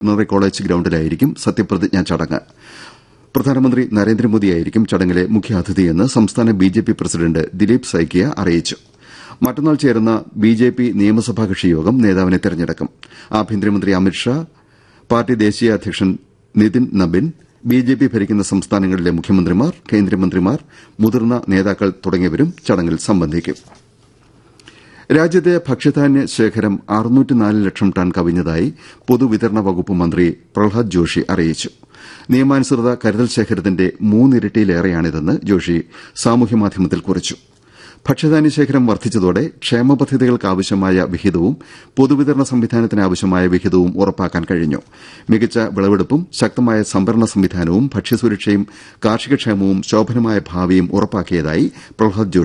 veterinary college ഗ്രൌണ്ടിലായിരിക്കും സത്യപ്രതിജ്ഞാ ചടങ്ങ് പ്രധാനമന്ത്രി നരേന്ദ്രമോദിയായിരിക്കും ചടങ്ങിലെ മുഖ്യാതിഥിയെന്ന് സംസ്ഥാന ബിജെപി പ്രസിഡന്റ് ദിലീപ് സൈക്കിയ അറിയിച്ചു മറ്റന്നാൾ ചേരുന്ന ബിജെപി നിയമസഭാ കക്ഷിയോഗം നേതാവിനെ തെരഞ്ഞെടുക്കും ആഭ്യന്തരമന്ത്രി അമിത്ഷാ പാർട്ടി ദേശീയ അധ്യക്ഷൻ നിതിൻ നബിൻ ബിജെപി ഭരിക്കുന്ന സംസ്ഥാനങ്ങളിലെ മുഖ്യമന്ത്രിമാർ കേന്ദ്രമന്ത്രിമാർ മുതിർന്ന നേതാക്കൾ തുടങ്ങിയവരും ചടങ്ങിൽ സംബന്ധിക്കും രാജ്യത്തെ ഭക്ഷ്യധാന്യ ശേഖരം ലക്ഷം ടൺ കവിഞ്ഞതായി പൊതുവിതരണ വകുപ്പ് മന്ത്രി പ്രഹ്ലാദ് ജോഷി അറിയിച്ചു നിയമാനുസൃത കരുതൽ ശേഖരത്തിന്റെ മൂന്നിരട്ടിയിലേറെയാണിതെന്ന് ജോഷി സാമൂഹ്യമാധ്യമത്തിൽ കുറിച്ചു ഭക്ഷ്യധാന്യ ശേഖരം വർദ്ധിച്ചതോടെ ക്ഷേമ പദ്ധതികൾക്കാവശ്യമായ വിഹിതവും പൊതുവിതരണ സംവിധാനത്തിനാവശ്യമായ വിഹിതവും ഉറപ്പാക്കാൻ കഴിഞ്ഞു മികച്ച വിളവെടുപ്പും ശക്തമായ സംഭരണ സംവിധാനവും ഭക്ഷ്യസുരക്ഷയും കാർഷികക്ഷേമവും ശോഭനമായ ഭാവിയും ഉറപ്പാക്കിയതായി പ്രഹ്ലാദ് ജോഷി